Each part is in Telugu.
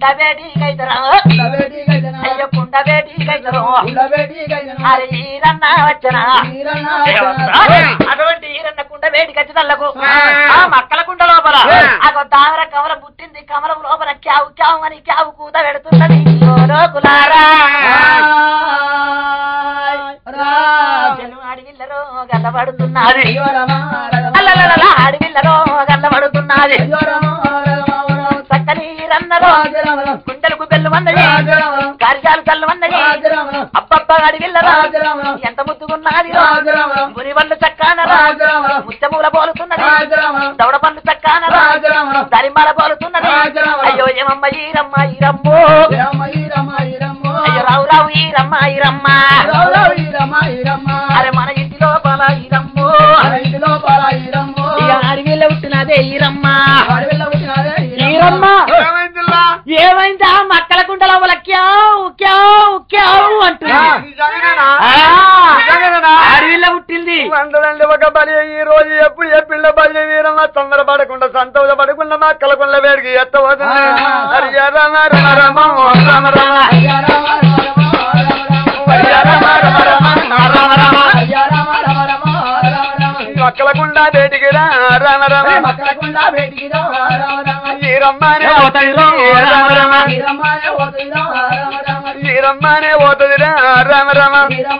కుండ బేటి కైతరా అయ్యో కుండ బేటి కైతరు అరే ఈరన్న వచ్చనా అటువంటి ఈరన్న కుండ వేడి ఖచ్చితల్లకు ఆ మక్కల కుండ లోపల ఆ తామర కమల పుట్టింది కమలం లోపల క్యావు క్యావు అని క్యావు కూత పెడుతున్నది ఓ లోకులారా చెల్లు అడవిల్లరో గల్లబడుతున్నది అల్లలల అడవిల్లరో గల్లబడుతున్నది చక్కని రన్నలో కుండలకు బెల్లు వందది కార్యాలు చల్లు వందది అబ్బబ్బ అడవిల్లరా ఎంత ముద్దుగున్నది ముని వల్లు చక్కానరా ముత్యమూల పోలుతున్నది దవడ పళ్ళు చక్కానరా దరిమాల పోలుతున్నది అయ్యో ఏమమ్మ ఈరమ్మ ఈరమ్మో అయ్యో రావు రావు ఈరమ్మ ఈరమ్మ అరే మన ఇంటి లోపల ఈరమ్మో ఇక అడవిలో పుట్టినదే ఈరమ్మ ఈరమ్మ ఏమైందిలా? ఏమైందా మక్కల కుండ లోపల క్యావ్ క్యావ్ క్యావ్ అంటుంది నిజంగానేనా? ఆ, నిజంగానేనా? అడవిలో పుట్టింది వందలండి ఒక బలి ఈ రోజు ఎప్పుడు ఏ పిల్ల బలి వీరమ్మ తొందర పడకుండా సంతోష పడకుండా మా కలకుండ వేడికి ఎత్తవతుంది హరి రమ రమ రమ ఓ రమ రమ హరి రమ రమ రమ రమ రమ మక్కలకుండ వేడికి రా రమ రమ ఈ రమ్మనే పోతుంది రమ రమ ఈ రమ్మనే పోతుంది రమ రమ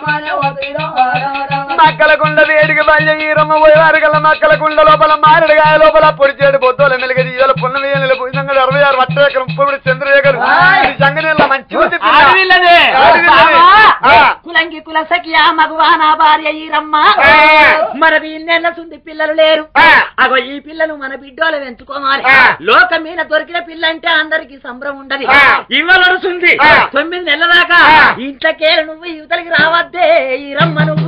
మక్కలకుండ వేడికి బల్య ఈరమ్మ పోయేవారు కల్లా మక్కలకుండ లోపల మారడుగాయ లోపల పొడిచేడు బొద్దోలు మెలిగది ఇవాళ పున్నమి నిలబోయిందంగా అరవై ఆరు వట్టేకరం పొడి చంద్రశేఖర్ ఈ సంగతి మంచి అడవిల్లదే అడవిల్లదే. ఆ. కులంగి కుల సఖియా మగువా నా భార్య ఈరమ్మ ఆ. మన వీణెల్ల సుంది పిల్లలు లేరు ఆ. అగో ఈ పిల్లలు మన బిడ్డోలు పెంచుకోవాలి ఆ. లోకం మీద దొరికిన పిల్ల అంటే అందరికి సంబరం ఉండదు ఆ. ఇవ్వలడుతుంది ఆ. తొమ్మిది నెలల దాకా ఆ. ఇంట్లోకే నువ్వు యువతలకి రావద్దే ఈరమ్మ నువ్వు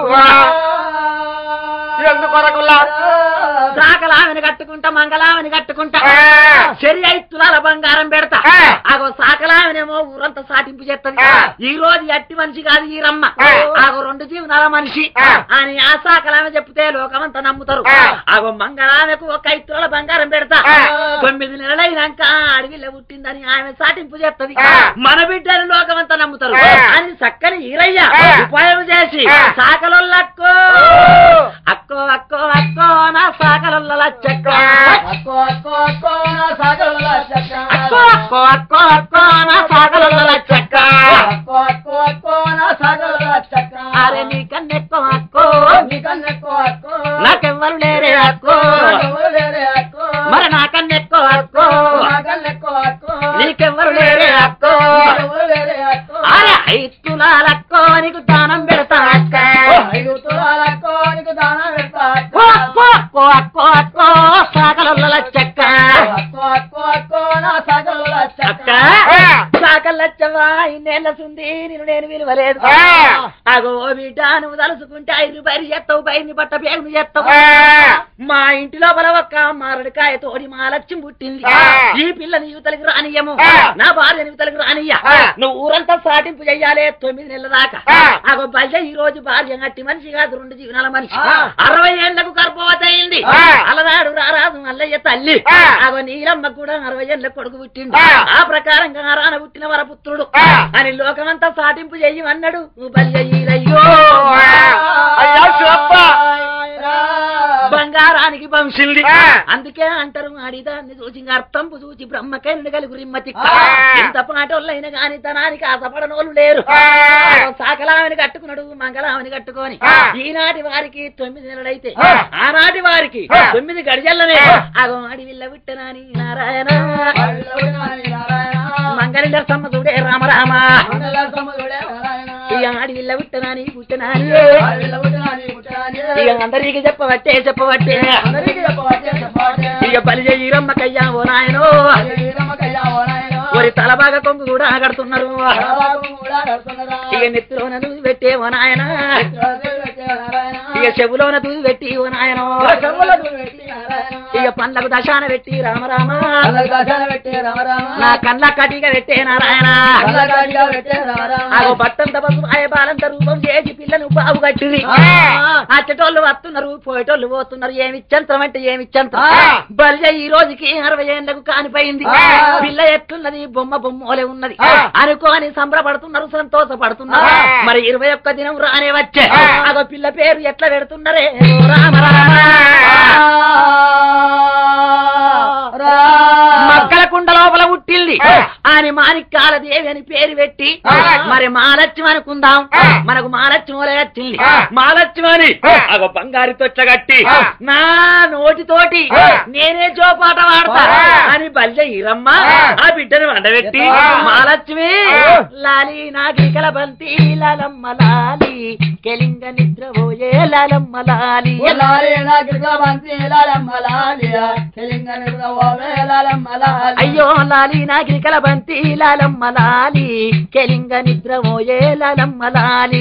ఎందుకొరకుల్లా సాకలావిని కట్టుకుంటా మంగళావిని కట్టుకుంటా ఆ. సరి ఐదు తులాల బంగారం పెడతా ఆ. ఆగో సాకలావినేమో ఊరంతా సాటింపు చేస్తది ఆ. ఈ రోజు ఎట్టి మనిషి కాదు ఈ రమ్మ ఆ. ఆగో రెండు జీవనాల మనిషి ఆ. అని ఆ సాకలామె చెప్తే లోకమంతా నమ్ముతారు ఆ. ఆగో మంగళామెకు ఒక ఐదు తులాల బంగారం పెడతా ఆ. తొమ్మిది నెలలైనాక అడవిలో పుట్టిందని ఆమె సాటింపు చేస్తది ఆ. మన బిడ్డని లోకమంతా నమ్ముతారు ఆ. అని చక్కని ఈరయ్య ఆ. ఉపాయం చేసి ఆ. సాకలొల్లక్కో అక్కో అక్కో అక్కో నా సాకలొల్ల చెక్క అక్కో అక్కో అక్కో అక్కో నా సాగలలో చెక్క అరే నీ కన్నెక్కో అక్కో నాకెవ్వరు లేరే అక్కో మరి నా కన్నెక్కో అక్కో నీకెవ్వరు లేరే అక్కో అరే ఐతులాలక్కో నీకు దానం పెడతా అక్క అక్కో అక్కో అక్కో అక్కో అక్కో సాగలలో చెక్క అక్క సాకల్లచ్చవా ఇన్నేళ్ళ సుంది నేను నేను విలువలేదు ఆ. అగో బిడ్డ నువ్వు తలుసుకుంటే ఐదు బయలు చేస్తావు బయలుని పట్ట పేగుని చేస్తావు మా ఇంటి లోపల ఒక్క మారడికాయ తోడి మా లక్ష్యం పుట్టింది ఆ. ఈ పిల్లని యువతలకు రానియము ఆ. నా భార్య యువతలకు రానియ్య ఆ. నువ్వు ఊరంతా సాటింపు చెయ్యాలి తొమ్మిది నెలల దాకా ఆ. అగో బల్య ఈ రోజు భార్య గట్టి మనిషి కాదు రెండు జీవనాల మనిషి ఆ. అరవై ఏళ్లకు గర్భవతి అయింది ఆ. అలనాడు రారాజు మల్లయ్య తల్లి ఆ. అగో నీలమ్మ కూడా అరవై ఏళ్ళ కొడుకు పుట్టిండు ఆ. ఆ ప్రకారంగా రాన పుట్టిన వరపుత్రుడు ఆ. అని లోకమంతా సాటింపు చెయ్యమన్నాడు నువ్వు బల్య ఈరయ్యో అయ్యా శివప్ప బంగారానికి వంశింది ఆ. అందుకే అంటారు ఆడిదాన్ని చూసి అర్థంపు చూసి బ్రహ్మకైన కలిగు రిమ్మతి ఆ. ఎంత పాటోళ్ళైనా గాని తనానికి ఆశపడనోళ్ళు లేరు ఆ. సాకలామని కట్టుకున్నాడు మంగళామని కట్టుకొని ఆ. ఈనాటి వారికి తొమ్మిది నెలలైతే ఆ. ఆనాటి వారికి ఆ. తొమ్మిది గడిజల్లనే ఆ. అగో అడివిల్ల విట్టనాని నారాయణ మంగళ సమ్మదుడే రామ రామ ఇక అడివిల్ల విట్టనాని పుట్టనాని ఇక అందరికి చెప్పవట్టే చెప్పవట్టే ఇక బలి ఈరమ్మ కయ్యా ఓ నాయనో ఒరి తల బాగా కొంగు కూడా కడుతున్నారు ఇక నెత్తిలోన దూది పెట్టే ఓ నాయన ఇక చెవులోన దూది పెట్టి ఓ నాయనో ఇక పండ్లకు దశాన పెట్టి రామ రామ కళ్ళకు దశాన పెట్టే రామ రామ నా కళ్ళ కటిగా పెట్టే నారాయణ కళ్ళకాడిగా పెట్టే రామ రామ అగో బట్టంత బస్సు ఆయ బాలంత రూపం చేసి పిల్లను బాబు కట్టింది ఆ. అచ్చటోళ్ళు వస్తున్నారు పోయేటోళ్ళు పోతున్నారు ఏమి ఇచ్చంతరం అంటే ఏమి ఇచ్చంతరం ఆ. బలిజ ఈ రోజుకి అరవై ఏళ్ళకు కానిపోయింది ఆ. పిల్ల ఎట్లున్నది బొమ్మ బొమ్మోలే ఉన్నది ఆ. అనుకోని సంబరపడుతున్నారు సంతోషపడుతున్నారు ఆ. మరి ఇరవై ఒక్క దినం రానే వచ్చే ఆ. అగో పిల్ల పేరు ఎట్లా పెడుతున్నారే ఓ రామ రామ మక్కల కుండ లోపల పుట్టింది ఆ. అని మాణిక్యాల దేవి అని పేరు పెట్టి ఆ. మరి మాలక్ష్మి అనుకుందాం ఆ. మనకు మాలక్ష్మి ఓలే వచ్చింది ఆ. మాలక్ష్మి అని ఆ. అగో బంగారు తొచ్చ కట్టి ఆ. నా నోటితోటి ఆ. నేనే జోపాట వాడతా ఆ. అని బల్జ ఈరమ్మ ఆ. ఆ బిడ్డను వండబెట్టి ఆ. మాలక్ష్మి ఆ. లాలి నాగికల బంతి లాలమ్మ లాలి కెలింగ నిద్ర పోయే లాలమ్మ లాలి అయ్యో లాలి నాగికల బంతి లాలమ్మ లాలి కెలింగ నిద్ర పోయే లాలమ్మ లాలి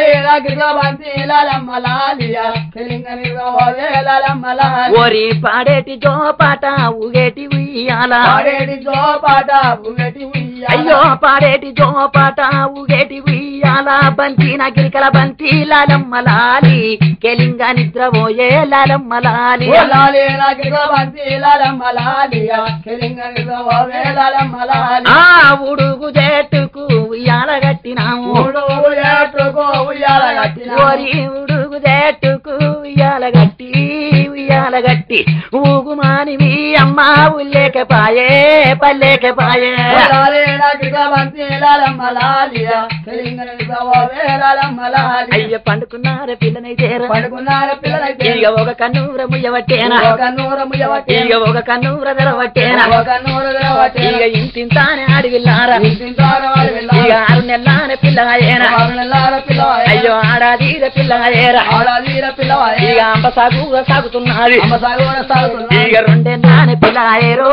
ఓరి పాడేటి జోపాట ఊగేటి ఉయ్యాల అయ్యో పాడేటి జోపాట ఊగేటి ఉయ్యాల బంతి నగిరికల బంతి లాలమ్మ లాలి కెలింగ నిద్ర పోయే లాలమ్మ లాలి ఆ ఉడుగు జట్టుకు ఉయ్యాల కట్టినాము ఓరి ఉడుగు జట్టుకు ఉయ్యాల గట్టి ఉయ్యాల గట్టి ఊగుమానివి అమ్మ ఉల్లేకపాయే పల్లేకపాయే అయ్య పండుకున్నార పిల్లనైతేరా పడుకున్నారు పిల్లలైతే ఇక ఒక కన్నూర ముయ్యవట్టేనా ఒక నూరు ముయ్యవట్టే ఇక ఒక కన్నూర తెరవట్టేనా ఒక నూరు తెరవట్టే ఇక ఇంతింతానే అడిగిల్లారా ఇంటింటారు వాళ్ళు ఇక వెళ్ళారు ఆరు నెల్లానే పిల్లగాయేనా ఆరు నెలల పిల్లవాయే అయ్యో ఆడాదీర పిల్లగాయేరా ఆడాదీర పిల్లవాయే ఇక అంబ సాగు సాగుతున్నది అమ్మ సాగు కూడా సాగుతుంది ఇక రెండెన్నానే పిల్లగాయేరో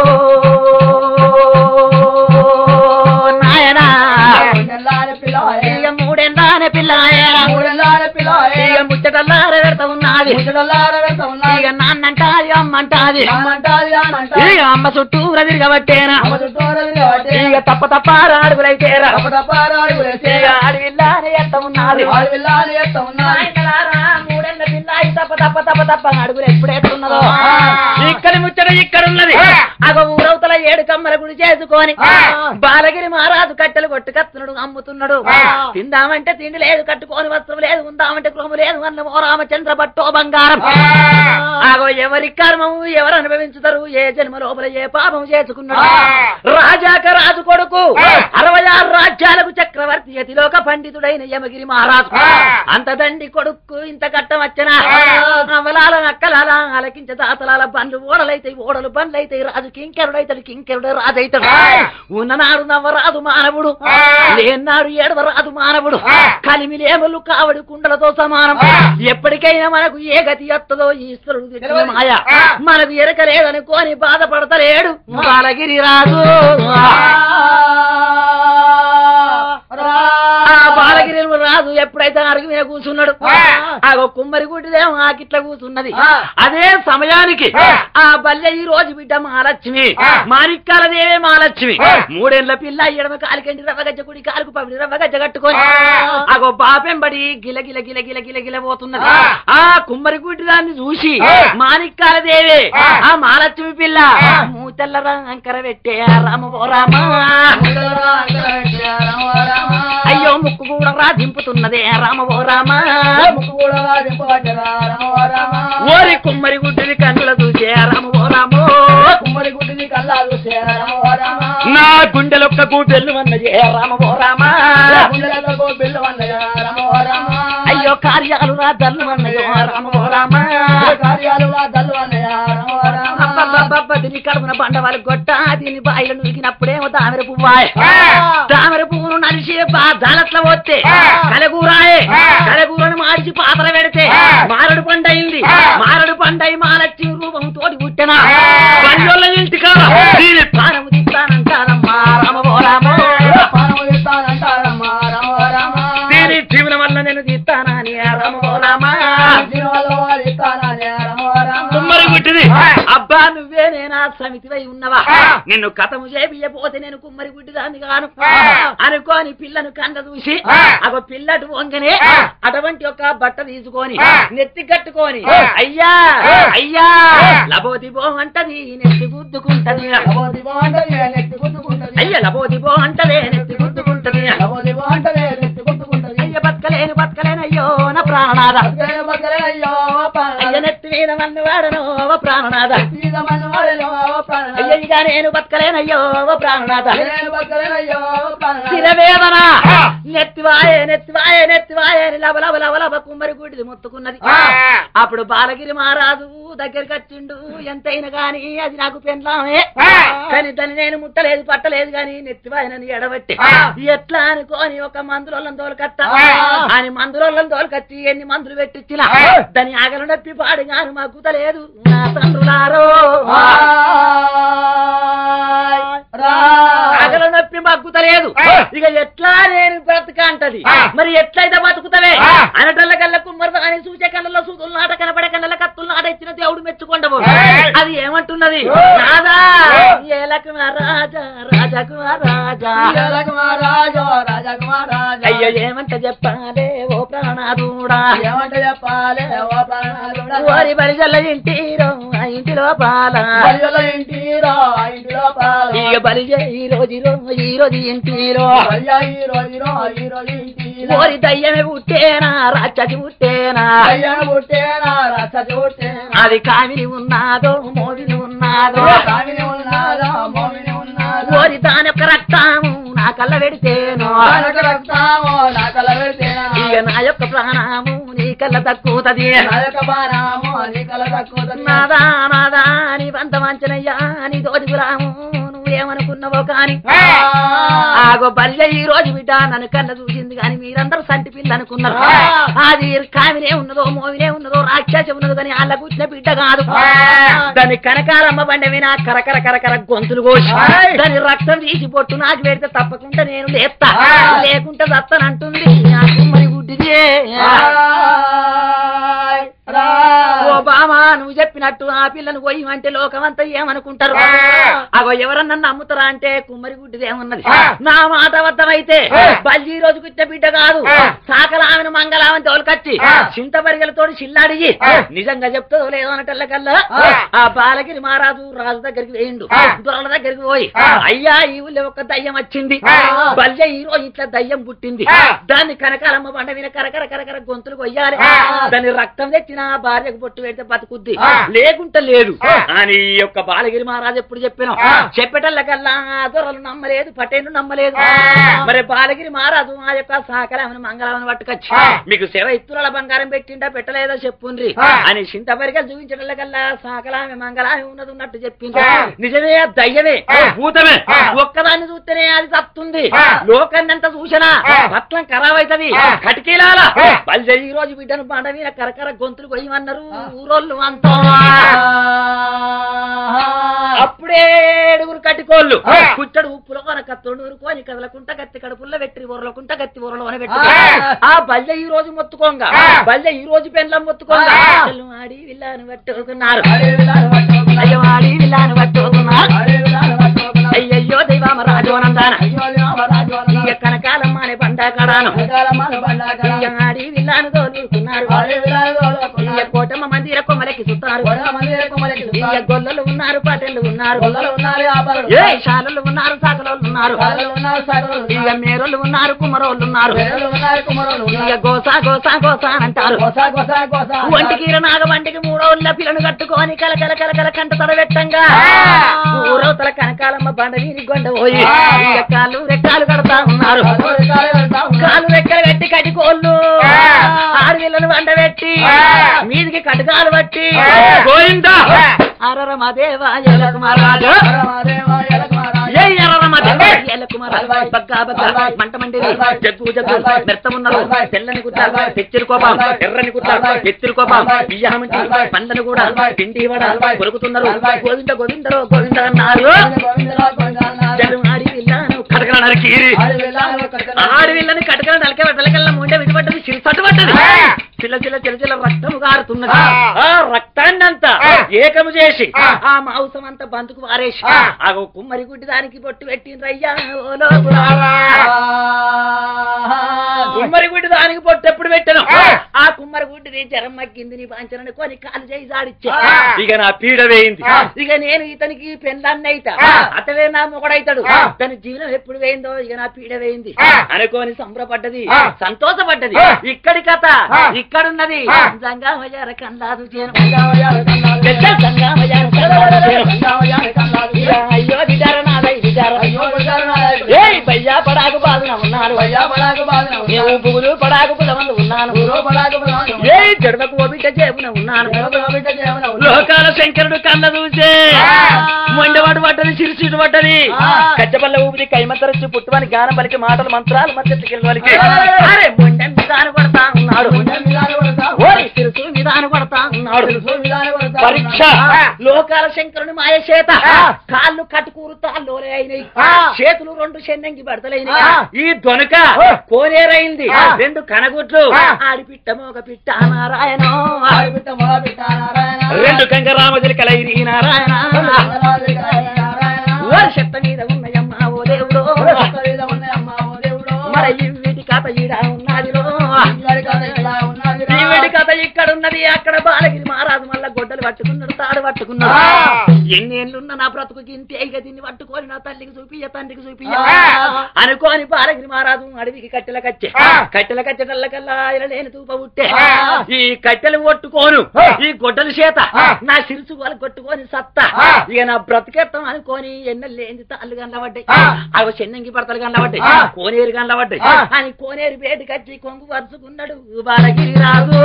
నాయనా నెల్లార పిల్లవాయే ఇక మూడెన్నానే పిల్లగాయేరా మూడు నెలల పిల్లవాయే ఇక ముచ్చటల్లార పెడతా ఉన్నది ముసలార వెళ్తా ఉన్నారు ఇక నాన్నంటాది అమ్మంటాది అమ్మంటాది అమ్మంటాది ఇక అమ్మ చుట్టూ తిరగబట్టేనా అమ్మ చుట్టూరు తిరగబట్టే ఇక తప్ప తప్ప అడుగులైతేరా తప్ప తప్ప రాడు వేసే ఇక అడవిల్లానే ఎంత ఉన్నది వాళ్ళు వెళ్ళాలి చేస్తా ఉన్నారు నాయనలారా, మూడేళ్ల పిల్లాయి తప్ప తప్ప తప్ప తప్ప అడుగులు ఎప్పుడు ఎట్టున్నదో ఆ. ఇక్కడ ముచ్చట ఇక్కడ ఉన్నది ఆ. అగ ఊరవతల ఏడు కమ్మల గుడి చేసుకొని ఆ. బాలగిరి మహారాజు కట్టెలు కొట్టుకత్తున్నాడు అమ్ముతున్నాడు ఆ. తిందామంటే తిండి లేదు కట్టుకోని వస్త్రం లేదు ఉందామంటే గృహము లేదు అన్న ఓ రామచంద్ర పట్టో బంగారం ఆ. ఆగో ఎవరి కర్మము ఎవరు అనుభవించుతారు ఏ జన్మ లోపల ఏ పాపం చేసుకున్నాడు ఆ. రాజాక రాజు కొడుకు ఆ. అరవై ఆరు రాజ్యాలకు చక్రవర్తి యతిలోక పండితుడైన యమగిరి మహారాజు ఆ. అంత దండి కొడుకు ఇంత కట్టం వచ్చనా ఆ. అవలాల నక్కలాల అలకించ దాతలాల బండ్లు ఓడలైతే ఓడలు బండ్లు అయితే రాజు కింకెరుడైతాడు కింకెరుడు రాజు అవుతాడు ఆ. ఉన్ననాడు నవ్వరాదు మానవుడు ఆ. లేనాడు ఏడవరాదు మానవుడు ఆ. కలిమిలేములు కావడు కుండలతో సమానం ఆ. ఎప్పటికైనా మనకు ఏ గతి ఎత్తదో ఈశ్వరుడు తెచ్చిన తెలియదు. మాయ ఆ. మనకు ఎరకలేదనుకోని బాధపడతలేడు బాలగిరి రాజు ఆ బాలగిరి రాజు ఎప్పుడైతే అరుగు మీద కూర్చున్నాడు ఆ. ఆ కుమ్మరి గుడ్డిదేమో ఆకిట్ల కూర్చున్నది ఆ. అదే సమయానికి ఆ. ఆ బల్లె ఈ రోజు బిడ్డ మహాలక్ష్మి ఆ. మాణిక్యాల దేవే మహాలక్ష్మి ఆ. మూడేళ్ల పిల్ల ఎడమ కాలికంటి రవ్వగజ్జ కుడి కాలుకు పవిడి రవ్వగజ్జ కట్టుకొని ఆ. అగో బాపెంబడి గిల గిల గిల గిల గిల గిల పోతున్నది ఆ. ఆ కుమ్మరి గుడ్డి దాన్ని చూసి ఆ. మాణిక్యాల దేవే ఆ. ఆ మహాలక్ష్మి పిల్ల ఆ. మూతెల్ల రంకర పెట్టే రామ ఓ రామ అయ్యో ముక్కు కూడా రా దింపుతున్నదే రామ ఓ రామ ఓరి కుమ్మరి గుడ్డిని కన్నుల చూసే రామ ఓ రామో కుమ్మడి గుడ్డిని కల్లాలు నా గుండెలొక్కకు బెల్లు అన్నది రామ ఓ రామ గుండెలకు బిల్లు అన్నయ్య రమ రమ అయ్యో కార్యాలు రా దల్లు అన్నయ్యో రామ ఓ రామ కార్యాలు దల్లు అన్నయ్య రమ రమ అబ్బబ్బబ్బబ్బ, దీని కడుపున బండవాళ్ళు కొట్ట దీని బాయిలు నురికినప్పుడేమో తామర పువ్వాయ్ ఆ. తామర పువ్వును నడిచి దాలట్ల పోతే ఆ. కలగూరాయే ఆ. కలగూరను మార్చి పాతర పెడితే ఆ. మారడు పండయింది ఆ. మారడు పండై మాలచ్చి రూపం తోటి పుట్టిన ఆ. బంజోళ్ళ ఇంటికా ఆ. దీని ప్రాణము తీస్తానంటారమ్మా రామ ఓ రామో పానము ఇస్తానంటారమ్మ రమ రమ దీని జీవనం వల్ల నేను తీస్తానని రామ ఓ రామ దీనివల్ల వారు ఇస్తానని రమ రమ కుమ్మరి గుట్టిది ఆ. సమితివై ఉన్నవా ఆ. నిన్ను కథము చేపియపోతే నేను కుమ్మరి గుడ్డి దాన్ని కాను ఆ. అనుకోని పిల్లను కండ చూసి ఆ. అగో పిల్లటు వంగనే ఆ. అటువంటి ఒక బట్ట తీసుకొని ఆ. నెత్తి కట్టుకొని ఆ. అయ్యా ఆ. అయ్యా ఆ. లబోది బో అంటది నెత్తి గుద్దుకుంటది లబోది బాగుంటది నెత్తి గుద్దుకుంటది అయ్య లబోది బో అంటదే నెత్తి గుద్దుకుంటది లబోది బాగుంటది నెత్తి గుద్దుకుంటది అయ్య బతకలేను బతకలేను అయ్యో నా ప్రాణనాథ బతకలే బతకలే అయ్యో అయ్య నెత్తి మీద మన్ను వాడను ఓ ప్రాణనాథ సీతమన్ను వాడలో ప్రాణనాథ. అయ్య ఇక నేను బతకలేనయ్యో ఓ ప్రాణనాథ నేను బతకలే అయ్యో ప్రాణనాథ. శిరవేదన ఆ. నెత్తివాయే నెత్తివాయే నెత్తివాయే అని లబ లబ లబ లబ కుమ్మరి గుడిది మొత్తుకున్నది ఆ. అప్పుడు బాలగిరి మహారాజు దగ్గరికి వచ్చిండు ఎంతైనా గాని అది నాకు పెండ్లామే ఆ. కానీ దాన్ని నేను ముట్టలేదు పట్టలేదు గాని నెత్తివాయనని ఎడబట్టి ఆ. ఎట్లా అనుకోని ఒక మందులోళ్ళని తోలుకత్త ఆ. అని మందులోళ్ళని తోలుకచ్చి ఎన్ని మందులు పెట్టించిన ఆ. దాని ఆగలు నొప్పి పాడు గాను మా కుతలేదు నా తండ్రులారో ఆయ్ రా. ఆగలు నొప్పి మగ్గుతలేదు ఆ. ఇక ఎట్లా నేను బ్రతక అంటది ఆ. మరి ఎట్లయితే బతుకుతవే ఆ. అనటల్ల కళ్ళ కుమ్మరి అని సూచే కళ్ళలో సూతులు నాట కనపడే కళ్ళ కత్తులు నాట ఇచ్చిన దేవుడు మెచ్చుకుంటవు ఆ. అది ఏమంటున్నది ఆ. రాజా ఆ. ఏలకు రాజా రాజాకు రాజా రాజకుమారాజో రాజకుమారాజో. అయ్యో ఏమంట చెప్పాలే ఓ ప్రాణాదుడా ఏమంటే చెప్పాలి ఓ ప్రాణనాథుడా. ఓరి బలిజల్ల ఇంటిరో ఆ ఇంటిలో పాల బలిలో ఇంటిరో, ఆ ఇంటిలో పాలు. ఇక బలిజే ఈ రోజులో ఈ రోజు ఇంటిలో అయ్యా ఈ రోజులో, ఈ రోజు ఇంటిలో. ఓరి దయ్యమే పుట్టేనా రాక్షసి పుట్టేనా అయ్యా పుట్టేనా, రాక్షసి పుట్టేనా. అది కామిని ఉన్నాదో మోవిని ఉన్నాదో కామిని ఉన్నారా, మోమిని ఉన్నారా. ఓరి దాని యొక్క రక్తము నా కళ్ళ పెడితేను దానికి రక్తము నా కల పెడితేనా. ఇక నా యొక్క ప్రాణము నీ కళ్ళ తక్కువది నా యొక్క బాణము నీ కల తక్కువ నాదా నాదా నీ వంత మంచనయ్యా నీ తోటి గురాము నువ్వేమనుకున్నావో కాని ఆ. ఆగో బల్య ఈ రోజు బిడ్డ నన్ను కళ్ళ చూసింది కానీ మీరందరూ సంటి పిల్ల అనుకున్నారు ఆ. అది కామినే ఉన్నదో మోవినే ఉన్నదో రాక్షస ఉన్నదో కానీ వాళ్ళ కూర్చున్న బిడ్డ కాదు ఆ. దాని కనకాలమ్మ బండి వినా కరకర కరకర గొంతులు కోసి ఆయ్. దాని రక్తం తీసి పొట్టు నాకు పెడితే తప్పకుండా నేను లేస్తా ఆ. లేకుంటే దత్తనంటుంది నాకు మరి గుడ్డిది ఆయ్ రా. ఓ బామా నువ్వు చెప్పినట్టు ఆ పిల్లను పోయిమంటే లోకమంతా ఏమనుకుంటారు ఆ. అగో ఎవరన్నా నమ్ముతారా అంటే కుమ్మరి గుడ్డిదేమున్నది ఆ. నా మాట అబద్ధమైతే ఆ. బల్లి ఈ రోజు కుట్టిన బిడ్డ కాదు ఆ. సాకలామెను మంగళామని తోలుకచ్చి ఆ. చింతపరిగలతో చిల్లాడిగి ఆ. నిజంగా చెప్తుందో లేదో అనటల్లకల్లా ఆ. ఆ బాలగిరి మహారాజు రాజు దగ్గరికి వేయిండు ఆ. దొరల దగ్గరికి పోయి ఆ. అయ్యా ఈ ఊళ్ళో ఒక దయ్యం వచ్చింది ఆ. బల్య ఈ రోజు ఇట్లా దయ్యం పుట్టింది ఆ. దాన్ని కనకాలమ్మ బండ మీద కరకర కరకర గొంతులు కొయ్యాలి ఆ. దాని రక్తం తెచ్చిన భార్యకు బొట్టు పెడితే బతుకుద్ది ఆ. లేకుంటే లేదు ఆ. అని ఈ యొక్క బాలగిరి మహారాజు ఎప్పుడు చెప్పాను ఆ. చెప్పేటల్లకల్లా దొరలు నమ్మలేదు పటేలు నమ్మలేదు ఆ. మరి బాలగిరి మహారాజు ఆ యొక్క సహకరామని మంగళామని పట్టుకొచ్చి ఆ. మీకు సేవ ఇత్తుల బంగారం పెట్టిండా పెట్టలేదో చెప్పుండ్రి ఆ. అని చింతపరికలు చూపించటల్లకల్లా సహకలామి మంగళామి ఉన్నది ఉన్నట్టు చెప్పింది ఆ. నిజమే దయ్యమే ఆ. భూతమే ఆ. ఒక్కదాన్ని చూస్తేనే అది తప్పుతుంది ఆ. లోకాన్నంతా చూసినా ఆ. పట్లం ఖరాబ్ అవుతుంది ఆ. కటికీలాల ఆ. బలిజ ఈ రోజు బిడ్డను బండ మీద కరకర గొంతులు కొయ్యమన్నారు ఊరోళ్ళు అంతా అప్పుడే ఏడుగురు కట్టుకోళ్ళు ఆ. కుట్టడు ఉప్పులో కొన కత్తుడు ఊరుకోని కదలకుంట గత్తి కడుపుల్లో పెట్టి ఊరలకుంట గత్తి ఊరలో పెట్టి ఆ. ఆ బల్య ఈ రోజు మొత్తుకోంగా ఆ. బల్య ఈ రోజు పెండ్లం మొత్తుకోంగా ఆ. అసలు ఆడి విల్లాను పట్టుకున్నారు అరే విలాలు పట్టుకున్నా. అయ్యో ఆడి విల్లాను పట్టుకున్నారు అరే విలాలు పట్టుకున్నా. అయ్యయ్యో దైవామ రాజోనందాన అయ్యో రామరాజు అన్నా. ఇక కనకాలమ్మ అనే బండాకడాను వెనకాలమ్మన బండాకర. ఇక ఆడి విల్లాను తోలుకున్నారు అరే విలాలు తోలుకున్నా. ఇక కోటమ్మ మందిర కొమ్మలకి సుత్తారు కొడవ మందిర కుమరికి ఇక సుత్తారు. గొల్లలు ఉన్నారు పాటలు ఉన్నారు గొల్లలు ఉన్నారు వ్యాపారులు ఏ శాలలు ఉన్నారు సాకలోళ్ళు ఉన్నారు సాగలు ఉన్నారు సాగలు ఇక ఉన్నారు. మేరోళ్ళు ఉన్నారు కుమ్మరోళ్ళు ఉన్నారు వేరులు ఉన్నారు కుమరులు ఇక ఉన్నారు. గోసా గోసా గోసా అని అంటారు గొస గొస గొస. ఒంటికి నాగ వంటికి మూడో ఉళ్ళ పిల్లను కట్టుకొని కల కల కల కల కంట తడబెట్టంగా ఊరవతల కనకాలమ్మ బండ వీరి గొండ పోయి ఆ. ఇక కాళ్ళు రెక్కాలు కడతా ఉన్నారు కాలు రెక్కాలు కడతా ఉన్నారు. కాలు రెక్కలు పెట్టి కట్టుకోళ్ళు ఆ. ఆడవిళ్ళను వండ పెట్టి ఆ. మీదికి కటకాలు పట్టి ఆ. గోయిందా ఆ. అరరమదేవా ఎలకుమారాజు పరమదేవ ఎలకుమారాజు. ఏ ఎర్రరమదేవా అల్వాయ్. ఎలకుమారాజు అల్వాయ్. బగ్గా బగ్గా అల్వాయ్. మంట మండిరి అల్వాయ్. Jug jug అల్వాయ్. మెత్తమున్నారు అల్వాయ్. తెల్లని గుట్ట అల్వాయ్. తెచ్చిరు కోపం అల్వాయ్. ఎర్రని గుట్ట అల్వాయ్. ఎత్తిరు కోపం అల్వాయ్. బియ్యమంటి అల్వాయ్. పండ్లను కూడా అల్వాయ్. పిండి ఇవ్వడ అల్వాయ్. కొరుకుతున్నారు అల్వాయ్. గోవింద గోవిందరో గోవింద అన్నారు గోవింద గోవిందరావు గోవింద అన్నారు. జలు ఆడి విల్లాను కటకల నరికి ఆడి వెళ్ళాలి కట్టెలు. ఆడి విల్లని కటకల నలకే వెటలకల్లా ముండే విడిపడ్డది సిరి పట్టుబడ్డది ఆ. చిల్ల చిల్ల చిల్ల చిల్ల రక్తము కారుతున్నది ఆ. ఆ రక్తాన్ని అంతా ఆ. ఏకము చేసి ఆ. ఆ మాంసం అంతా బంతుకు వారేసి ఆ. ఆ కుమ్మరి గుడ్డి దానికి బొట్టు పెట్టిండ్రయ్యా ఓ లోకులారా. కుమ్మరి గుడ్డి దానికి పొట్టు ఎప్పుడు పెట్టను ఆ. ఆ కుమ్మరి గుడ్డిని జరం మగ్గింది నీ పాంచనని కొని కాలు చేయి జాడిచ్చే ఆ. ఇక నా పీడ వేయింది ఆ. ఇక నేను ఇతనికి పెళ్ళాన్ని అయితా ఆ. అతడే నా మొగడైతాడు ఆ. తన జీవనం ఎప్పుడు వేయిందో ఇక నా పీడ వేయింది ఆ. అనుకోని సంబరపడ్డది ఆ. సంతోషపడ్డది ఆ. ఇక్కడి కథ ఆ. ఇక్కడున్నది ఆ. జంగామయ్యార కన్నాదు చేను పెద్ద జంగామయ్యార కన్నాదు చేను ఇక అయ్యో విచార నాదై విచార ఏయ్ భయ్యా పడాకు బాధన ఉన్నాడు నేను పువ్వులు పడాకు పులమందు ఉన్నాను ఏ జడవకు ఓపిక చేపున ఉన్నాను లోకాల శంకరుడు కన్న చూసే ఆ. మొండవాడు పడ్డది సిరిసిడు పడ్డది ఆ. కచ్చబల్ల ఊపిరి కైమంతరచి పుట్టువని గానం పలికి మాటలు మంత్రాలు మధ్య వాళ్ళకి ఆ. అరే మొండెం విధానం కొడతా ఉన్నాడు ఓరి సిరుసు విధానం కొడతా ఉన్నాడు పరీక్ష ఆ. లోకాల శంకరుని మాయ చేత ఆ. కాళ్ళు కట్టుకూరుతా లోలే అయినాయి ఆ. చేతులు రెండు చెన్నంగి బడతలైనాయి ఆ. ఈ దొనక ఆ. కోనేరైంది ఆ. రెండు కనగుట్లు ఆ. ఆడిపిట్ట మోగ పిట్ట నారాయణ రెండు కంగ రామజలికలైరి నారాయణ ఓరి చెత్త మీద ఉన్నయమ్మ ఓ దేవుడు మరి ఈ వీటి కథ ఈడ ఉన్నదిరో ఈ వీటి కథ ఇక్కడ ఉన్నది అక్కడ బాలగిరి మహారాజు మళ్ళా గొడ్డలు పట్టుకున్నాడు తాడు పట్టుకున్నాడు ఆ. ఎన్నేళ్ళున్న నా బ్రతుకుకి ఇంతే ఇక దీన్ని పట్టుకొని నా తల్లికి చూపియ్య తండ్రికి చూపియ్య ఆ. అనుకోని బాలగిరి మహారాజు అడవికి కట్టెల కచ్చే ఆ. కట్టెల కట్టెటల్లకల్లా ఇలా లేని తూప ఉట్టే ఆ. ఈ కట్టెలు కొట్టుకోను ఆ. ఈ గొడ్డల చేత ఆ. నా సిరుసు వాళ్ళు కొట్టుకొని సత్తా ఆ. ఇక నా బ్రతికెత్తం అనుకోని ఎన్నెల్లు ఏంది తాళ్ళు కనబడ్డాయి ఆ. అవి చెన్నంగి పడతలు కనబడ్డాయి ఆ. కోనేరు కనబడ్డాయి ఆ. అని కోనేరు బేటి కచ్చి కొంగు వరుసుకున్నాడు బాలగిరి రాజు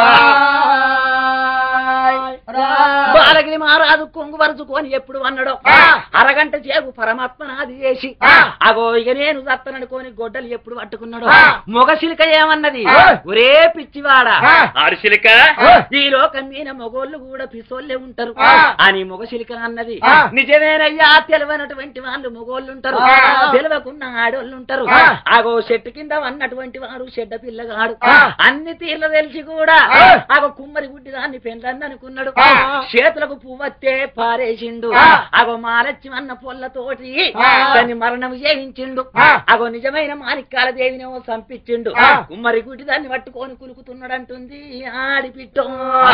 బాలగిరి మహారాజు కొంగు వరుచుకొని ఎప్పుడు అన్నాడో ఆ. అరగంట చేపు పరమాత్మ నాది చేసి ఆ. అగో ఇక నేను సత్తననుకోని గొడ్డలు ఎప్పుడు పట్టుకున్నాడు ఆ. మొగ సిలిక ఏమన్నది ఆ. ఒరే పిచ్చివాడా ఆ. ఆరుశిలిక ఆ. ఈ లోకం మీద మొగోళ్ళు కూడా పిసోళ్ళే ఉంటారు ఆ. అని మొగ సిలిక అన్నది ఆ. నిజమేనయ్యా తెలివైనటువంటి వాళ్ళు మొగోళ్ళు ఉంటారు ఆ. తెలివకున్న ఆడోళ్ళు ఉంటారు ఆ. అగో చెట్టు కింద అన్నటువంటి వాడు చెడ్డ పిల్లగాడు ఆ. అన్ని తీర్ల తెలిసి కూడా ఆ. అగో కుమ్మరి గుడ్డి దాన్ని పెండ్లని అనుకున్నాడు ఆ. చేతులకు పువ్వత్తే పారేసిండు ఆ. అగో మాలచ్చి అన్న పొల్లతోటి ఆ. దాన్ని మరణం చేయించిండు ఆ. అగో నిజమైన మాణిక్యాల దేవినేమో సంపించిండు ఆ. కుమ్మరి గుడ్డి దాన్ని పట్టుకొని కులుకుతున్నాడంటుంది ఆడిపిట్టో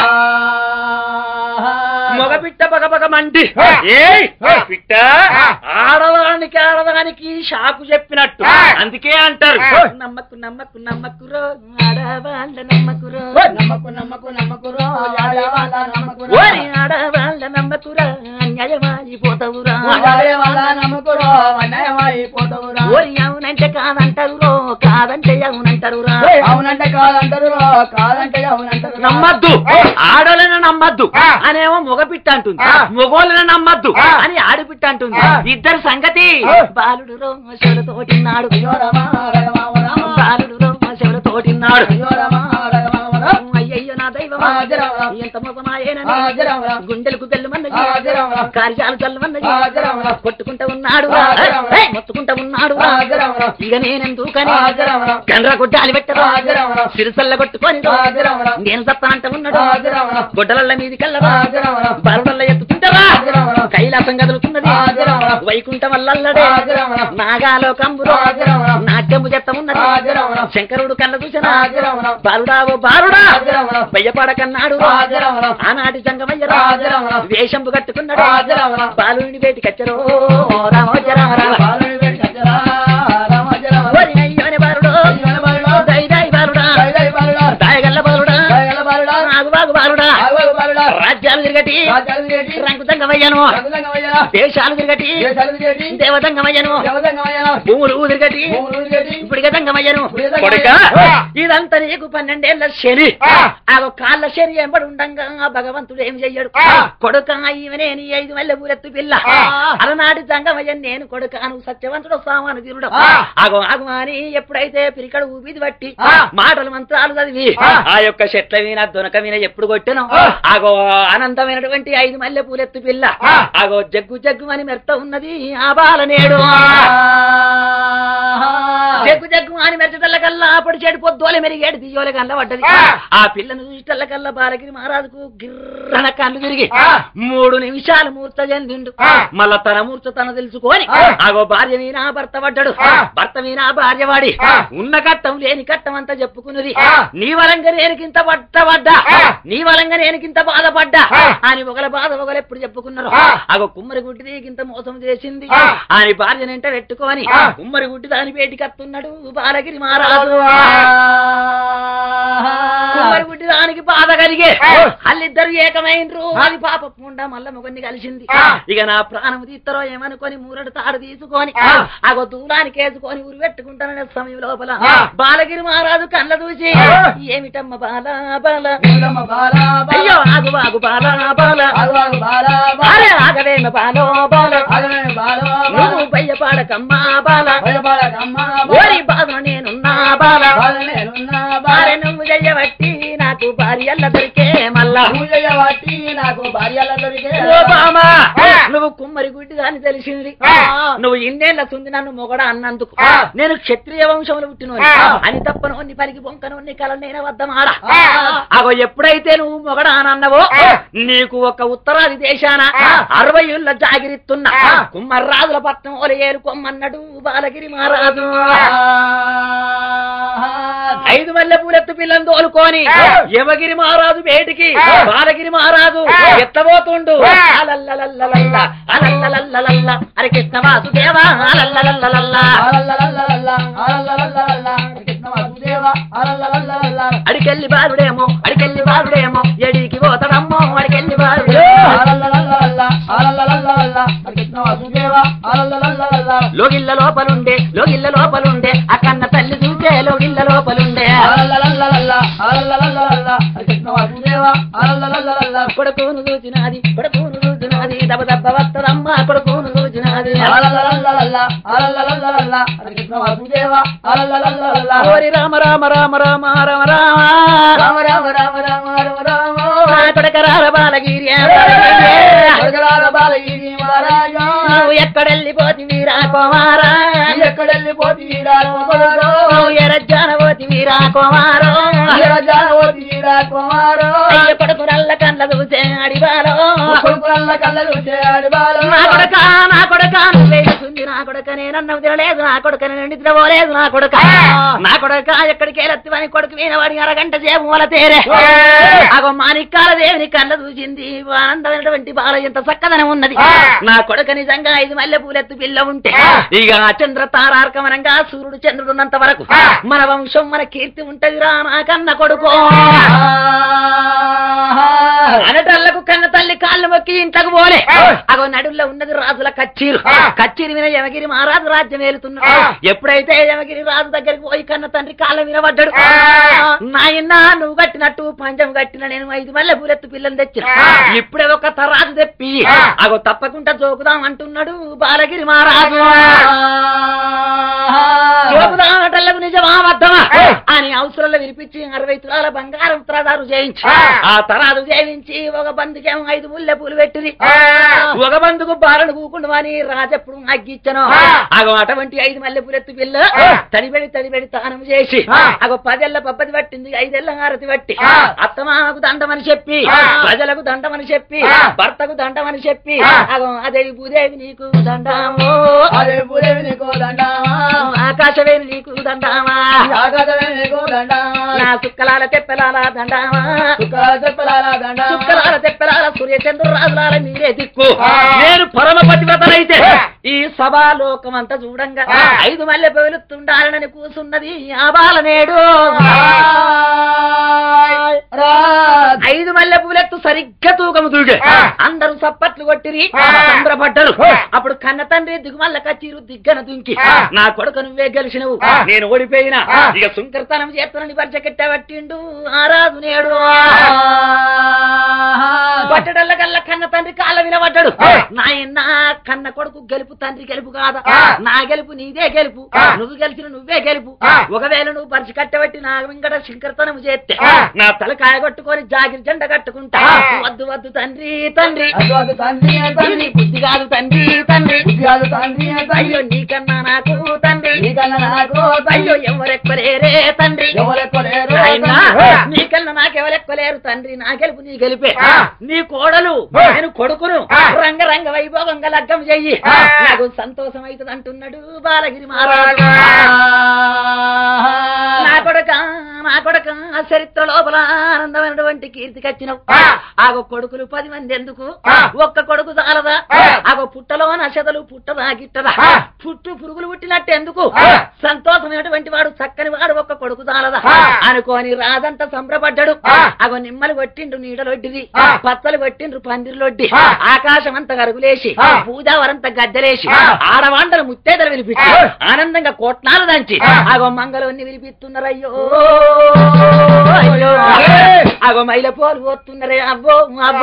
మగ పిట్ట బగబగ మండి ఆ. ఏయ్ ఆ. పిట్ట ఆ. ఆడదానికి ఆడదానికి షాకు చెప్పినట్టు ఆ. అందుకే అంటారు ఆ. నమ్మకు నమ్మకు నమ్మకురో ఆడవాళ్ళ నమ్మకురో నమ్మకు నమ్మకు నమ్మకురో ఆడవాళ్ళ నమ్మకురో ఓరి ఆడవాళ్ళ నమ్మకురా అన్యాయమైపోతావురా ఆడే వాళ్ళ నమ్మకురో అన్యాయమైపోతావురా ఓరి అవునంటే కాదంటారురో కాదంటే అవునంటారురా అవునంటే కాదంటారు కాదంటే అవునంటారు నమ్మద్దు ఆడోళ్ళని నమ్మద్దు ఆ. అనేమో మగపిట్ట అంటుంది ఆ. మగోళ్ళని నమ్మద్దు ఆ. అని ఆడిపిట్ట అంటుంది ఆ. ఇద్దరు సంగతి ఆ. బాలుడు రోమశులతోటిన్నాడు అయ్యో రమా రఘవామ రామ బాలుడు రోమశులతోటిన్నాడు అయ్యో రమా రఘవామ రామ అయ్యయ్యో నా దైవమా ఆజరామ. ఎంత మోసమాయేనని ఆజరామ. గుండెలకు బెల్లమన్నది ఆజరామ. కార్యాలు చల్లమన్నది ఆజరామ. కొట్టుకుంటా ఉన్నాడు ఆజరామ. ఏయ్, మొత్తుకుంటా ఉన్నాడు ఆజరామ. ఇక నేనెందుకని ఆజరామ. గండ్ర కొట్టాలి పెట్టరు ఆజరామ. సిరిసల్ల కొట్టుకొని ఆజరామ. నేను సత్తానంట ఉన్నాడు ఆజరామ. గొడ్డలల్ల మీది కల్లరా ఆజరామ. బరుడల్ల ఎత్తుకుంటారా ఆజరామ. కైలాసం కదులుతున్నది ఆజరామ. వైకుంఠం వల్లల్లడే ఆజరామ. నాగాలో కంబులో ఆజరామ. నాట్యము చెత్త ఉన్నది ఆజరామ. శంకరుడు కళ్ళ చూసిన ఆజరామ. బాలుడా ఓ బాలుడా ఆజరామ. భయపడకన్నాడు ఆజరామ. ఆనాటి సంగమయ్య ఆజరామ. వేషంపు కట్టుకున్నాడు ఆజరామ. బాలుని బయటికి వచ్చారు రామోజ రామ రామ బాలుని వేడి కచ్చరా, రామ జరామ. ఓరి అయ్యోని బాలుడు అయ్యోని బాలుడా, దై దై బాలుడా దై దై బాలుడా, దాయగల్ల బాలుడా దయగల బాలుడా, ఆగు బాగు బాలుడా ఆగోగు బాలుడా, రాజ్యాలు తిరగటి రాజ్యాలు తిరిగేటి, రంగు తంగమయ్యను రంగులంగమయ్యనా, దేశాలు తిరగటి దేశాలు తిరిగేటి, దేవతంగమయ్యను దేవతంగమయ్యనా, భూములు తిరగటి భూములు తిరిగేటి, ఇప్పటికే తంగమయ్యను ఇప్పటికే కొడుక తంగమయ్యను. ఇదంతా నీకు పన్నెండేళ్ల శని ఆ. ఆ కాళ్ళ శని ఎంబడి ఉండంగా ఆ భగవంతుడు ఏం చెయ్యడు ఆ. కొడుక ఈవనే నీ ఐదు మల్లె ఊరెత్తు పిల్ల ఆ. అలనాటి సంగమయ్య నేను కొడుక నువ్వు సత్యవంతుడు సామాను తీరుడు ఆ. ఆగో ఆగు అని ఎప్పుడైతే పిరికడు ఊపిది బట్టి ఆ. మాటలు మంత్రాలు చదివి ఆ. ఆ యొక్క చెట్ల మీద దొనక మీద ఎప్పుడు కొట్టాను ఆ. ఆగో అనంతమైనటువంటి ఐదు మల్లె పూలెత్తు పిల్ల ఆ. ఆగో జగ్గు జగ్గు అని మెత్త ఉన్నది ఆ బాల నేడు జగ్గు జగ్గు అని మెచ్చటల్లకల్లా అప్పుడు చెడు పొద్దులే మెరిగేడు దియ్యోలే కళ్ళ పడ్డది ఆ పిల్లను చూసిటల్లకల్లా బాలగిరి మహారాజుకు గిర్రన కళ్ళు తిరిగి మూడు నిమిషాలు మూర్త చెందిండు మళ్ళా తన మూర్త తన తెలుసుకొని ఆగో భార్య మీనా భర్త పడ్డాడు భర్త మీనా భార్య వాడి ఉన్న కట్టం లేని కట్టం అంతా చెప్పుకున్నది నీ వలంగా నేనుకింత పట్టబడ్డా నీ వలంగా నేనుకింత బాధపడ్డా అని ఒకల బాధ ఒకరు ఎప్పుడు చెప్పుకున్నారు ఆగో కుమ్మరి గుడ్డిది ఇంత మోసం చేసింది అని భార్యనంట పెట్టుకొని కుమ్మరి గుడ్డి దాని పేటికి అత్తున్నాడు బాలగిరి మహారాజు కుమ్మరి గుడ్డి దానికి బాధ కలిగే వాళ్ళిద్దరు ఏకమైనరు అది పాప పుండ మల్ల మొగన్ని కలిసింది ఇక నా ప్రాణం తీస్తారో ఏమనుకొని మూరడు తాడు తీసుకొని ఆగో దూరానికి వేసుకొని ఉరి పెట్టుకుంటాననే సమయం లోపల బాలగిరి మహారాజు కళ్ళ చూసి ఏమిటమ్మ బాల బాల ఏలమ్మ బాలా బాలా, అయ్యో ఆగు బాగు బాల బాల ఆగు ఆగు బాలా బాలా, అరే ఆగవేమ బాలో బాల ఆగవే బాలా బాలా, నువ్వు భయపడకమ్మా బాల భయపడకమ్మ ఓరి బాధ నేనున్నా బాల బాల నేనున్నా బాల, బాల నువ్వు చెయ్యబట్టి నాకు భార్యల్ల దొరికే మళ్ళా పూజయ్య వాటి నాకు భార్యల దొరికే ఓ బామా, నువ్వు కుమ్మరి గుడ్డి అని తెలిసింది నువ్వు ఇన్నేళ్ల సుంది నన్ను మొగడ అన్నందుకు నేను క్షత్రియ వంశంలో పుట్టినోని అని తప్పనోన్ని పలికి బొంకనోన్ని కలనైన వద్దమాడ అగో ఎప్పుడైతే నువ్వు మొగడ అని అన్నవో నీకు ఒక ఉత్తరాది దేశాన అరవై ఏళ్ళ జాగిరిస్తున్న కుమ్మర్రాజుల పట్నం ఓల ఏరుకోమన్నాడు బాలగిరి మహారాజు ఐదు మల్లె పూలెత్తు పిల్లని తోలుకొని యమగిరి మహారాజు బేటికి బాలగిరి మహారాజు ఎత్తబోతుండు అలల్లలల్లలల్ల, అలల్లలల్లలల్ల, హరి కృష్ణ వాసుదేవా అలల్లలల్లలల్ల. అలల్లలల్లలల్ల, అలల్లలల్లలల్ల, కృష్ణ వాసుదేవ, అలల్లలల్లలల్ల, అడికెళ్ళి బాలుడేమో అడికెళ్ళి బాలుడేమో ఎడికి పోతాడమ్మో అడికెళ్ళి బాలుడే అలల్లలల్లలల్ల, అలల్లలల్లలల్ల, కృష్ణ వాసుదేవ, అలల్లలల్లలల్ల, లోగిళ్ళ లోపలుండే లోగిళ్ళ లోపలుండే అక్కన్న తల్లి చూసే లోగిళ్ళ లోపలుండే అలల్లలల్లలల్ల, అలల్లలల్లలల్ల, కృష్ణ వాసుదేవ, అలల్లలల్లలల్ల, కొడుకును చూచినాది కొడుకును చూచినాది దబ దబ్బ వత్తదమ్మ కొడుకును చూచినాది అలల్లలల్లలల్ల, అలల్లలల్లలల్ల, కృష్ణ వాసుదేవ, అలల్లలల్లలల్ల, ఓరి రామ రామ రామ రామ రామ రామ రామ రామ రామ రామ రామ రామ నా కొడక రార బాలగిరి జగరాల బాలగిరి మహారాజా నువ్వు ఎక్కడెళ్ళిపోతివీరా కుమారా ఎక్కడెళ్ళిపోతీరా కుమారో నువ్వు ఎరజ్జాన పోతివీరా కుమారో జగజావతీరా కుమారో అయ్య కొడుకు నల్ల కండ్ల చూసే అడివాలో కొడుకుల కళ్ళలు చేయాలి బాలు నా కొడక నా కొడక నువ్వేస్తుంది నా కొడక నేనన్నం తినలేదు నా కొడక నేను నిద్రపోలేదు నా కొడక నా కొడక ఎక్కడికి వెళ్ళత్తివని కొడుకు వినవాడి అరగంట సేపు మూల తేరే అగో మాణిక్కాల దేవుని కళ్ళ చూసింది ఆనందమైనటువంటి బాల ఎంత చక్కదనం ఉన్నది నా కొడుక నిజంగా ఐదు మల్లె పూలెత్తు పిల్ల ఉంటే ఇక చంద్ర తారార్కమనంగా సూర్యుడు చంద్రుడు ఉన్నంత వరకు మన వంశం మన కీర్తి ఉంటదిరా నా కన్న కొడుకు అనటల్లకు కన్న తల్లి కాళ్ళు మొక్కి ఇంట్లోకి పోలే అగో నడుల్లో ఉన్నది రాజుల కచ్చీరు కచ్చీరు విన యమగిరి మహారాజు రాజ్యం ఏలుతున్నాడు ఎప్పుడైతే యమగిరి రాజు దగ్గరికి పోయి కన్న తండ్రి కాళ్ళ మీద పడ్డాడు నాయన నువ్వు కట్టినట్టు పంచం కట్టిన నేను ఐదు మల్లె పూలెత్తు పిల్లలు తెచ్చిన ఇప్పుడే ఒక తరాజు తెప్పి అగో తప్పకుండా జోకుదాం అంటున్నాడు బాలగిరి మహారాజు జోకుదామటల్లకు నిజమా అబద్ధమా అని అవసరంలో వినిపించి అరవై తులాల బంగారం తరాదారు చేయించి ఆ తరాదు చేయించి ఒక బందుకేమో ఐదు ముల్లె పూలు పెట్టింది ఒక బందుకు బాలను కూకుండా అని రాజప్పుడు అగ్గిచ్చను అగో అటువంటి ఐదు మల్లె పూలెత్తు పిల్ల తడిబెడి తడిబెడి తానం చేసి అగో పదేళ్ల పబ్బది పట్టింది ఐదేళ్ల హారతి పట్టి అత్తమామకు దండమని చెప్పి ప్రజలకు దండమని చెప్పి భర్తకు దండమని చెప్పి అగో అదేవి భూదేవి నీకు దండాము అదే పురేవి నీకు దండామా ఆకాశవేణి నీకు దండామా ఆగదవే నీకు దండామా నా సుక్కలాల తెప్పలాల దండామా చుక్కల చెప్పలాల దండామా చుక్కలాల తెప్పలాల సూర్యచంద్ర రాజులాల మీరే దిక్కు నేను పరమ పతివ్రతనైతే ఈ సభాలోకం అంతా చూడంగా ఐదు మల్లె పెలుతుండాలని కూసున్నది ఆ బాలనేడు రాజ్ ఐదు మల్లె పూలెత్తు సరిగ్గా తూకము తూగే అందరూ సప్పట్లు కొట్టిరి సంబరపడ్డరు అప్పుడు కన్న తండ్రి దిగుమల్ల కచ్చీరు దిగ్గన దుంకి నా కొడుకు నువ్వే గెలిచినవు నేను ఓడిపోయినా ఇక సుంకరతనం చేస్తానని వర్జ కట్టబట్టిండు ఆ రాజు నేడు పట్టడల్ల కల్ల కన్న తండ్రి కాళ్ళ వినబడ్డాడు ఆ. నాయన కన్న కొడుకు గెలుపు తండ్రి గెలుపు కాదా ఆ. నా గెలుపు నీదే గెలుపు ఆ. నువ్వు గెలిచిన నువ్వే గెలుపు ఆ. ఒకవేళ నువ్వు పరిచి కట్టబెట్టి నా వెంకట శంకర్తనం చేస్తే ఆ. నా తలకాయ కొట్టుకొని జాగిరి జెండ కట్టుకుంటా ఆ. వద్దు వద్దు తండ్రి తండ్రి అటు అటు తండ్రి ఇది తండ్రి బుద్ధి కాదు తండ్రి తండ్రి ఉద్యాలు తండ్రి తండ్రి అయ్యో నీకన్నా నాకు తండ్రి నీకన్నా నాకు అయ్యో ఎవరెక్కలేరే తండ్రి ఎవరెక్కలేరు నాయనా, తండ్రి. నీకన్నా నాకెవరెక్కలేరు తండ్రి నా గెలుపు నీ గెలిపే ఆ. నీ కోడలు ఆ. నేను కొడుకును ఆ. రంగ రంగ వైభోగంగా లగ్గం చెయ్యి ఆ. నాకు సంతోషం అవుతుంది అంటున్నాడు బాలగిరి మహారాజు నా కొడక నా కొడక చరిత్ర లోపల ఆనందమైనటువంటి కీర్తి కచ్చినవు ఆ. ఆగో కొడుకులు పది మంది ఎందుకు ఆ. ఒక్క కొడుకు చాలదా ఆ. ఆగో పుట్టలో నశతలు పుట్టదా గిట్టదా ఆ. పుట్టు పురుగులు పుట్టినట్టు ఎందుకు ఆ. సంతోషమైనటువంటి వాడు చక్కని వాడు ఒక్క కొడుకు చాలదా ఆ. అనుకోని రాజంతా సంబరపడ్డాడు ఆ. అగో నిమ్మలు కొట్టిండ్రు నీడలొడ్డిది ఆ. పత్తలు కొట్టిండ్రు పందిరిలొడ్డి ఆ. ఆకాశం అంతా గరుగులేసి ఆ. పూజావరంతా గద్దెలేసి ఆ. ఆడవాండలు ముత్తేదలు వినిపించి ఆ. ఆనందంగా కోట్లాలు దంచి ఆ. ఆగో మంగళవన్ని వినిపిస్తున్నారయ్యో అయ్యో అరే. అగో మైల పోలు పోతున్నారే అబ్బో అబ్బో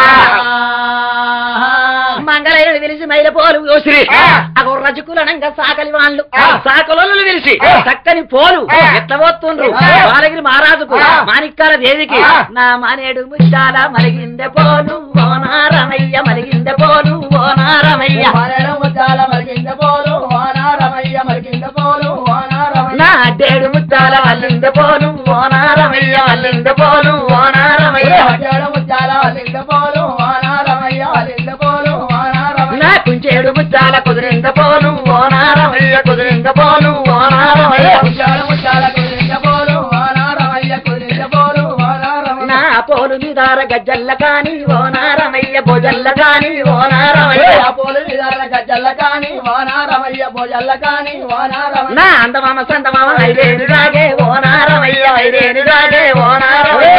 మంగళయ్యను పిలిచి మైల పోలు పోసిరి ఆ. అగో రజకులనంగా సాకలి వాళ్ళు ఆ. సాకలోళ్ళు పిలిచి ఆ. చక్కని పోలు ఆ. ఎట్ల పోతుండ్రు ఆ. బాలగిరి మహారాజుకు ఆ. మాణిక్యాల దేవికి ఆ. నా మానేడు ముచ్చాల మలిగిందె పోలు ఓనారమయ్య మలిగిందె పోలు ఓనారమయ్య వానరం ముద్దాల మరిగింద పోలు వానారమయ్య మరిగింద పోలు వానారమయ్య నా అడ్డేడు ముచ్చాల మల్లిందె పోలు ఓనారమయ్య మల్లిందె పోలు ఓనారమయ్య వడ్డాడు ముద్దాల వల్లింద పోలు వానారమయ్య వల్లింద పోలు వానారమయ్య నా కుంచేడు ముచ్చాల కుదిరింద పోలు ఓనారమయ్య కుదిరింద పోలు ఓనారమయ్య వడ్డాడు ముద్దాల కుదిరింద పోలు వానారమయ్య కుదిరింద పోలు వానారమయ్య నా పోలు నిదార గజ్జల్ల కాని ఓనారమయ్య భోజల్ల కాని ఓనారమయ్య ఆ పోలు విధాల గజ్జల్ల కాని వానారమయ్య భోజల్ల కాని వానారమయ్య నా అందమామ సందమామ ఐదేను రాగే ఓనారమయ్య ఐదేను రాగే ఓనారమయ్య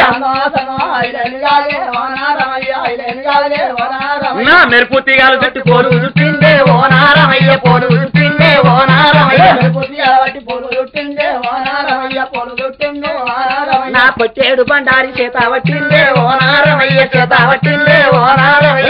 నా మెరుపు తీగాలు చుట్టూ పోలు చుట్టిందే ఓనారమయ్య పోలు చుట్టిందే ఓనారమయ్య నా పొట్టేడు బండారి చేత పట్టిందే ఓనారమయ్య చేత పట్టిందే ఓనారమయ్య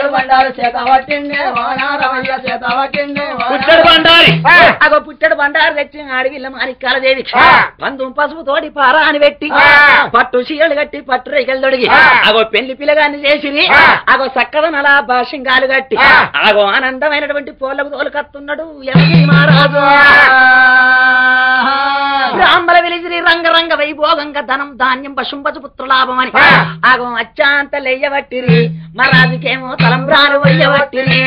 పుట్టడు బండారి ఆ. అగో పుట్టడు బండారు తెచ్చి అడవిల్ల మాణిక్యాల దేవి ఆ. పందు పసుపు తోటి పారాని పెట్టి ఆ. పట్టు చీరలు కట్టి పట్టు రేగలు తొడిగి ఆ. అగో పెళ్లి పిల్లగాన్ని చేసిరి ఆ. అగో చక్కదనలా భాష్యంగాలు కట్టి ఆ. అగో ఆనందమైనటువంటి పోలకు తోలుకత్తున్నాడు యమగిరి మహారాజు బ్రాహ్మణ వెలిసిరి రంగరంగ వైభోగంగా ధనం ధాన్యం పశుంపచు పుత్ర లాభమని ఆ. ఆగం అచ్చాంత లెయ్యబట్టిరి మహారాజుకేమో తలంబ్రాలు వయ్యబట్టిరి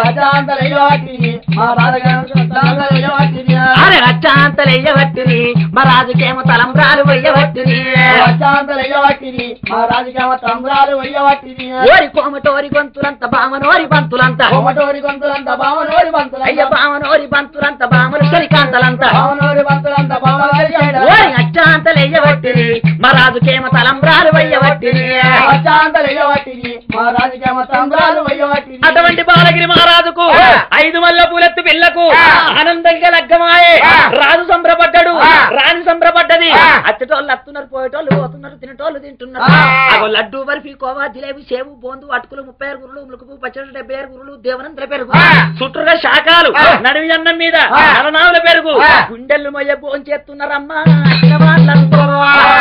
అరే అచ్చాంత లెయ్యబట్టిరి మహారాజుకేమో తలంబ్రాలు వయ్యబట్టిరి తంబ్రాలు వయ్యవట్టిని ఓరి కోమటోరి గొంతులంత బామనోరి బంతులంత కోమటోరి గొంతులంత బావనోరి అయ్య బంతులంత బామనోరి బంతులంత బామలు సరికాంతలంత బావనోరి బంతులంత బావనోరి ఓరి అచ్చాంత లెయ్యబట్టిరి మహారాజుకేమో తలంబ్రాలు వయ్యబట్టిరి అశాంతలయ్యవట్టిని మా రాజకీయ తంబ్రాలు వయ్యవట్టిని అటువంటి బాలగిరి మహారాజుకు ఆ. ఐదు మల్ల పూలెత్తు పిల్లకు ఆ. ఆనందంగా లగ్గమాయే ఆ. రాజు సంబరపడ్డాడు ఆ. రాణి సంబరపడ్డది ఆ. అచ్చటోళ్ళు అత్తున్నారు పోయేటోళ్ళు పోతున్నారు తినేటోళ్ళు తింటున్నారు ఆ. అగో లడ్డు బర్ఫీ కోవా జిలేబి సేవు బోందు అటుకులు ముప్పై ఆరు గురులు ములుకుపు పచ్చడి డెబ్బై ఆరు గురులు దేవనంతల పెరుగు ఆ. చుట్టూగా శాఖలు ఆ. నడివి అన్నం మీద ఆ. నలనావుల పెరుగు ఆ. గుండెలు మొయ్య భోంచేస్తున్నారమ్మా అచ్చిన వాళ్ళందరూ.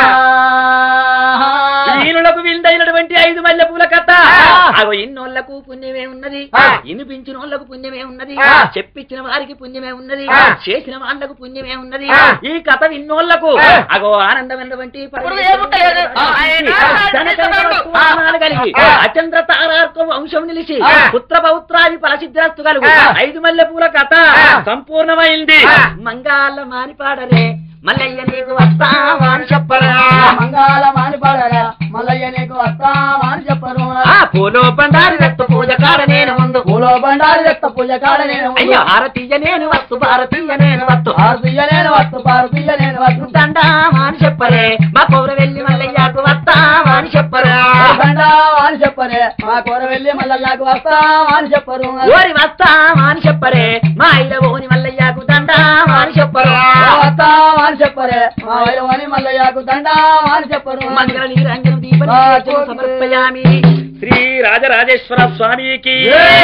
వీరులకు విందైనటువంటి ఐదు మల్లె పూల కథ ఆ. అగో ఇన్నోళ్లకు పుణ్యమే ఉన్నది ఆ. ఇనిపించిన వాళ్ళకు పుణ్యమే ఉన్నది ఆ. చెప్పించిన వారికి పుణ్యమే ఉన్నది ఆ. చేసిన వాళ్ళకు పుణ్యమే ఉన్నది ఆ. ఈ కథ విన్నోళ్లకు ఆ. అగో ఆనందమైనటువంటి ఇప్పుడు ఏముంటలేదు. ఆ, ఆయన ధనకనకవస్తువాహనాలు కలిగి ఆ. అచంద్ర తారార్క వంశం నిలిచి ఆ. పుత్ర పౌత్రాది ఫలసిద్ధిరస్తు కలుగు ఆ. ఐదు మల్లె పూల కథ ఆ. సంపూర్ణమైంది ఆ. మంగాళ్ళ మానిపాడరే మల్లయ్య నీకు వస్తావా అని చెప్పరా మంగాళ మానిపడరా మల్లయ్య నీకు వస్తావా అని చెప్పరు ఆ పూలో బండారి రక్త పూజ కాడ నేను ముందు పూలో బండారి రక్త పూజ కాడ నేను అయ్యో భారతీయ నేను వస్తు భారతీయ నేను వస్తు భారతీయ నేను వస్తు భారతీయ నేను వస్తు దండామా అని చెప్పరే మా పౌర వెళ్ళి మల్లయ్యకు వస్తావా అని చెప్పరు బండావా అని చెప్పరే మా కూర వెళ్ళి మల్లయ్యకు వస్తావా అని చెప్పరు ఓరి వస్తావా అని చెప్పరే మా ఇల ఓని మల్లయ్యకు దండామా అని చెప్పరు వస్తావా అని చెప్పరే మా వైరవని మల్లయ్యకు దండావా అని చెప్పరు మంగళ నీరంజన దీప సమర్పయామి శ్రీ రాజరాజేశ్వర స్వామికి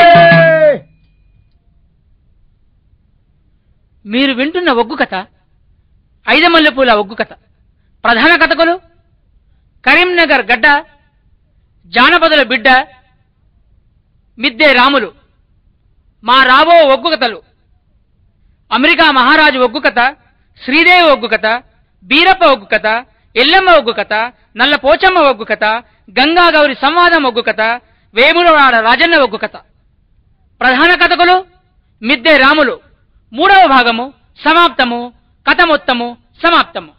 మీరు వింటున్న ఒగ్గు కథ ఐదమల్లెపూల ఒగ్గు కథ ప్రధాన కథకులు కరీంనగర్ గడ్డ జానపదుల బిడ్డ మిద్దె రాములు మా రాబో ఒగ్గు కథలు అమెరికా మహారాజు ఒగ్గు కథ శ్రీదేవి ఒగ్గు కథ బీరప్ప ఒగ్గు కథ ఎల్లమ్మ ఒగ్గు కథ నల్ల పోచమ్మ ఒగ్గు కథ గంగా గౌరి సంవాదం ఒగ్గు కథ వేములవాడ రాజన్న ఒగ్గు కథ ప్రధాన కథకులు మిద్దె రాములు మూడవ భాగము సమాప్తము కథ మొత్తము సమాప్తము